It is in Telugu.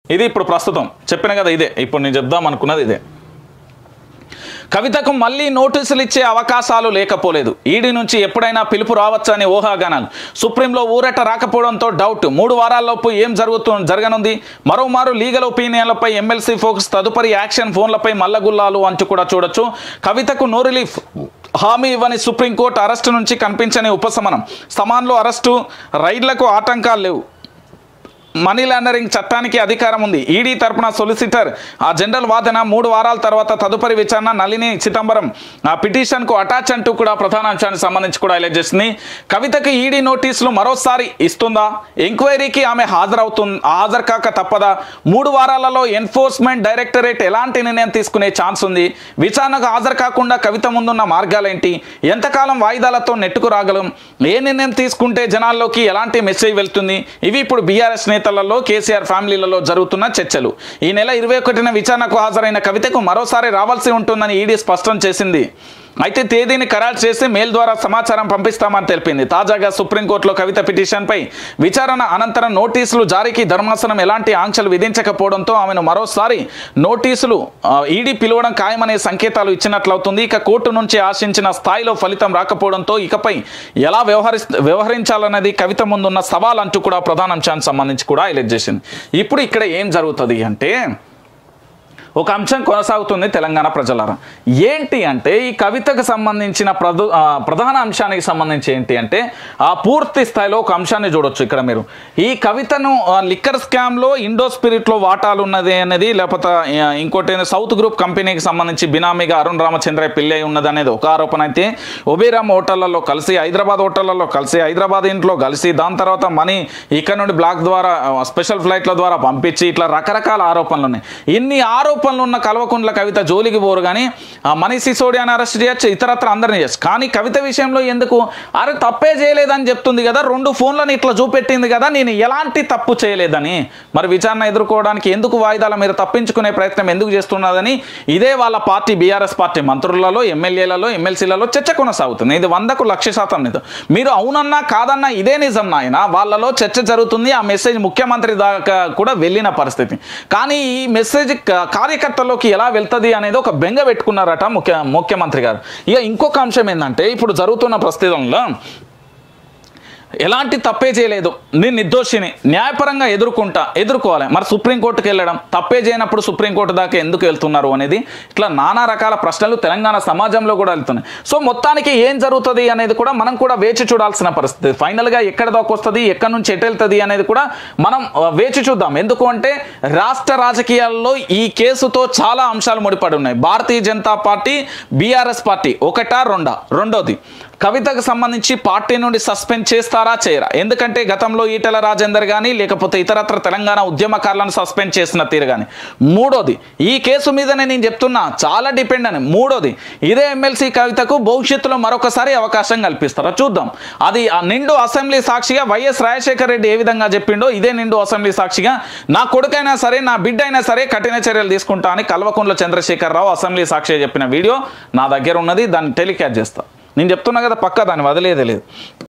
ఇది ఇప్పుడు ప్రస్తుతం చెప్పిన కదా ఇదే ఇప్పుడు నేను చెప్దాం అనుకున్నది ఇదే కవితకు మళ్ళీ నోటీసులు ఇచ్చే అవకాశాలు లేకపోలేదు ఈడీ నుంచి ఎప్పుడైనా పిలుపు రావచ్చని ఊహాగానాలు సుప్రీంలో ఊరట రాకపోవడంతో డౌట్ మూడు వారాల్లోపు ఏం జరుగుతు జరగనుంది మరోమారు లీగల్ ఒపీనియన్లపై ఎమ్మెల్సీ ఫోకస్ తదుపరి యాక్షన్ ఫోన్లపై మల్లగుల్లాలు అంటూ కూడా చూడొచ్చు కవితకు నో రిలీఫ్ హామీ ఇవ్వని సుప్రీంకోర్టు అరెస్టు నుంచి కనిపించని ఉపశమనం సమాన్లో అరెస్టు రైడ్లకు ఆటంకాలు లేవు మనీ లాండరింగ్ చట్టానికి అధికారం ఉంది ఈడీ తరపున సొలిసిటర్ ఆ జనరల్ వాదన మూడు వారాల తర్వాత తదుపరి విచారణ నళిని చిదంబరం ఆ పిటిషన్కు అటాచ్ అంటూ కూడా ప్రధాన అంశానికి సంబంధించి కూడా హైలైట్ చేసింది కవితకి ఈడీ నోటీసులు మరోసారి ఇస్తుందా ఎంక్వైరీకి ఆమె హాజరవుతుంది హాజరు కాక తప్పదా మూడు వారాలలో ఎన్ఫోర్స్మెంట్ డైరెక్టరేట్ ఎలాంటి నిర్ణయం తీసుకునే ఛాన్స్ ఉంది విచారణకు హాజరు కాకుండా కవిత ముందున్న మార్గాలేంటి ఎంతకాలం వాయిదాలతో నెట్టుకు రాగలం ఏ నిర్ణయం తీసుకుంటే జనాల్లోకి ఎలాంటి మెసేజ్ వెళ్తుంది ఇవి ఇప్పుడు బీఆర్ఎస్ నేతలలో కేసీఆర్ ఫ్యామిలీలలో జరుగుతున్న చర్చలు ఈ నెల ఇరవై ఒకటిన విచారణకు హాజరైన కవితకు మరోసారి రావాల్సి ఉంటుందని ఈడీ స్పష్టం చేసింది అయితే తేదీని ఖరారు చేసి మెయిల్ ద్వారా సమాచారం పంపిస్తామని తెలిపింది తాజాగా సుప్రీంకోర్టులో కవిత పిటిషన్పై విచారణ అనంతరం నోటీసులు జారీకి ధర్మాసనం ఎలాంటి ఆంక్షలు విధించకపోవడంతో ఆమెను మరోసారి నోటీసులు ఆ, ఈడీ పిలవడం ఖాయమనే సంకేతాలు ఇచ్చినట్లవుతుంది ఇక కోర్టు నుంచి ఆశించిన స్థాయిలో ఫలితం రాకపోవడంతో ఇకపై ఎలా వ్యవహరి వ్యవహరించాలన్నది కవిత ముందున్న సవాల్ అంటూ కూడా ప్రధాన అంశానికి సంబంధించి కూడా హైలైట్ చేసింది ఇప్పుడు ఇక్కడ ఏం జరుగుతుంది అంటే ఒక అంశం కొనసాగుతుంది తెలంగాణ ప్రజలారా ఏంటి అంటే ఈ కవితకు సంబంధించిన ప్రధు ఆ, ప్రధాన అంశానికి సంబంధించి ఏంటి అంటే ఆ పూర్తి స్థాయిలో ఒక అంశాన్ని చూడొచ్చు ఇక్కడ మీరు ఈ కవితను ఆ, లిక్కర్ స్కామ్లో ఇండో స్పిరిట్లో వాటాలు ఉన్నది అనేది లేకపోతే ఆ, ఇంకోటి ఏంది, సౌత్ గ్రూప్ కంపెనీకి సంబంధించి బినామీగా అరుణ్ రామచంద్ర పిల్లై ఉన్నది అనేది ఒక ఆరోపణ అయితే ఒబేరామ్ హోటళ్లలో కలిసి హైదరాబాద్ హోటళ్లలో కలిసి హైదరాబాద్ ఇంట్లో కలిసి దాని తర్వాత మనీ ఇక్కడ నుండి బ్లాక్ ద్వారా ఆ, స్పెషల్ ఫ్లైట్ల ద్వారా పంపించి ఇట్లా రకరకాల ఆరోపణలు ఉన్నాయి ఇన్ని ఆరోపణలు ఉన్న కల్వకుంట్ల కవిత జోలికి పోరు కానీ ఆ మనీ సిసోడియాని అరెస్ట్ చేయొచ్చు ఇతరత్ర అందరిని చేయొచ్చు కానీ కవిత విషయంలో ఎందుకు అరే తప్పే చేయలేదని చెప్తుంది కదా రెండు ఫోన్లను ఇట్లా చూపెట్టింది కదా నేను ఎలాంటి తప్పు చేయలేదని మరి విచారణ ఎదుర్కోవడానికి ఎందుకు వాయిదాల మీరు తప్పించుకునే ప్రయత్నం ఎందుకు చేస్తున్నదని ఇదే వాళ్ళ పార్టీ బీఆర్ఎస్ పార్టీ మంత్రులలో ఎమ్మెల్యేలలో ఎమ్మెల్సీలలో చర్చ కొనసాగుతుంది ఇది వందకు లక్ష శాతం నిజం మీరు అవునన్నా కాదన్నా ఇదే నిజం నాయన వాళ్ళలో చర్చ జరుగుతుంది ఆ మెసేజ్ ముఖ్యమంత్రి దాకా కూడా వెళ్ళిన పరిస్థితి కానీ ఈ మెసేజ్ క- కార్యకర్తల్లోకి ఎలా వెళ్తుంది అనేది ఒక బెంగ పెట్టుకున్నారట ముఖ్య ముఖ్యమంత్రి గారు ఇక ఇంకొక అంశం ఏంటంటే ఇప్పుడు జరుగుతున్న ప్రస్తుతంలో ఎలాంటి తప్పే చేయలేదు నేను నిర్దోషిని న్యాయపరంగా ఎదుర్కొంటా ఎదుర్కోవాలి మరి సుప్రీంకోర్టుకి వెళ్ళడం తప్పే చేయనప్పుడు సుప్రీంకోర్టు దాకా ఎందుకు వెళ్తున్నారు అనేది ఇట్లా నానా రకాల ప్రశ్నలు తెలంగాణ సమాజంలో కూడా వెళ్తున్నాయి సో మొత్తానికి ఏం జరుగుతుంది అనేది కూడా మనం కూడా వేచి చూడాల్సిన పరిస్థితి ఫైనల్గా ఎక్కడ దాకా వస్తుంది ఎక్కడి నుంచి ఎటు వెళ్తుంది అనేది కూడా మనం ఆ, వేచి చూద్దాం ఎందుకు అంటే రాష్ట్ర రాజకీయాల్లో ఈ కేసుతో చాలా అంశాలు ముడిపడి ఉన్నాయి Bharatiya Janata party BRS party ఒకటా రెండా రెండోది కవితకు సంబంధించి పార్టీ నుండి సస్పెండ్ చేస్తారా చేయరా ఎందుకంటే గతంలో ఈటెల రాజేందర్ కానీ లేకపోతే ఇతరత్ర తెలంగాణ ఉద్యమకారులను సస్పెండ్ చేసిన తీరు కానీ మూడోది ఈ కేసు మీదనే నేను చెప్తున్నా చాలా డిపెండ్ అని మూడోది ఇదే ఎమ్మెల్సీ కవితకు భవిష్యత్తులో మరొకసారి అవకాశం కల్పిస్తారా చూద్దాం అది ఆ నిండు అసెంబ్లీ సాక్షిగా వైఎస్ రాజశేఖర రెడ్డి ఏ విధంగా చెప్పిండో ఇదే నిండు అసెంబ్లీ సాక్షిగా నా కొడుకైనా సరే నా బిడ్డ అయినా సరే కఠిన చర్యలు తీసుకుంటా అని కల్వకుంట్ల చంద్రశేఖరరావు అసెంబ్లీ సాక్షిగా చెప్పిన వీడియో నా దగ్గర ఉన్నది దాన్ని టెలికాస్ట్ చేస్తా నేను చెప్తున్నా కదా పక్క దాన్ని వదిలేదే లేదు